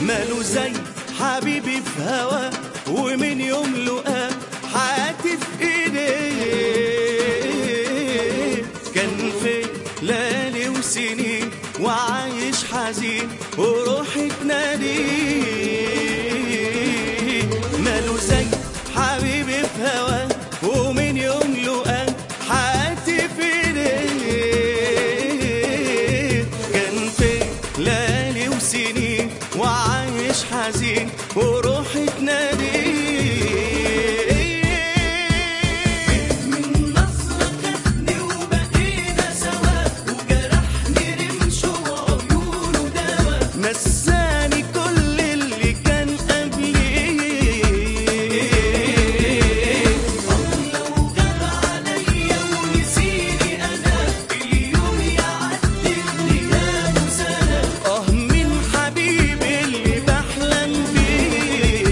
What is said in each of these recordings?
ماله زي حبيبي في هوا ومن يوم لقاه حياتي في ايديه كان في ليالي وسنين وعايش حزين وروحي تناديه ماله زي حبيبي في هوا ومن يوم لقاه حياتي في ايديه كان في ليالي وسنين وعايش حزين وروحي تناديه من نظرة خدني وبقينا سوا وجرحني رمش وعيونه دوا نساني كل اللي كان قبلي لو غاب عليا ونسيني انا اليوم يعدي غياب سنة اه من حبيبي اللي بحلم بيه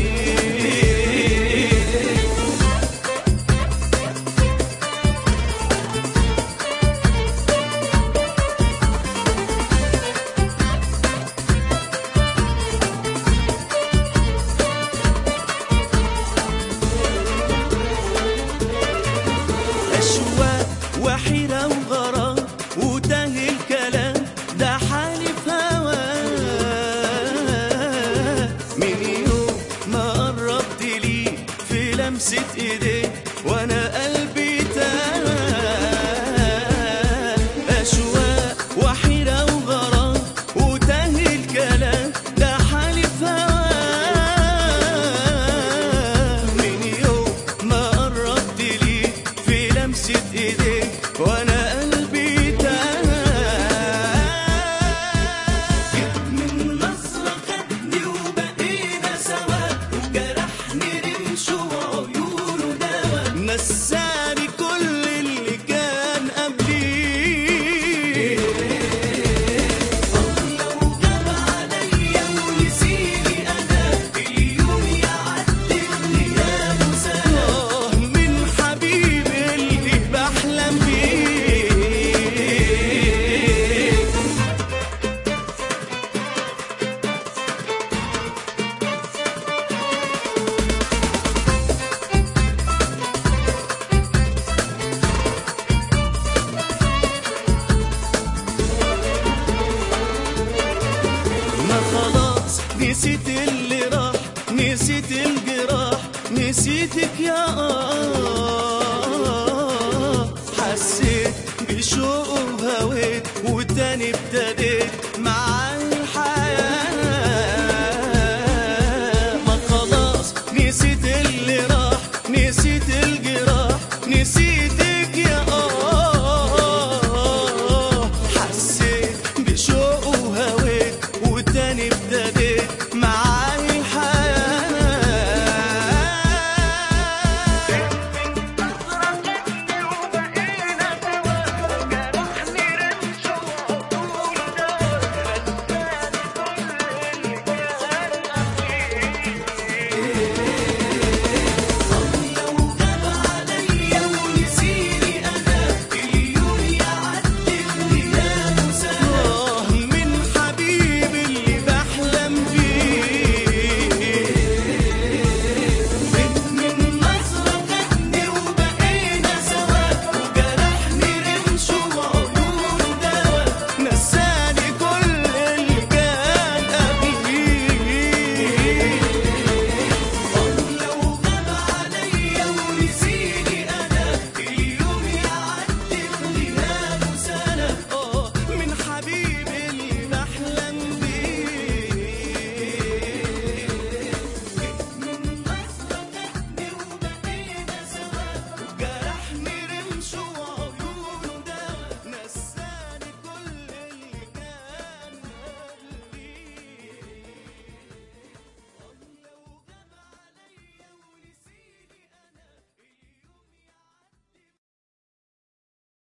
أشواق وحيرة وغرام وتاه الكلام ده حالي في هواه من يوم ما قربت لي في لمسة ايديه وانا قلبي تاه أشواق وحيرة وغرام وتاه الكلام ده حالي في هواه من يوم ما قربت لي في لمسة ايديك وانا قلبي تاه من نظرة خدني وبقينا سوا وجرحني رمش وعيونه دوا نساني كل اللي كان قبلي لو غاب عليا ونسيني انا اليوم يعدي غياب سنة من حبيبي اللي بحلم بيه ما خلاص نسيت اللي راح نسيت الجراح نسيتك يا آه حسيت بشوق وهويت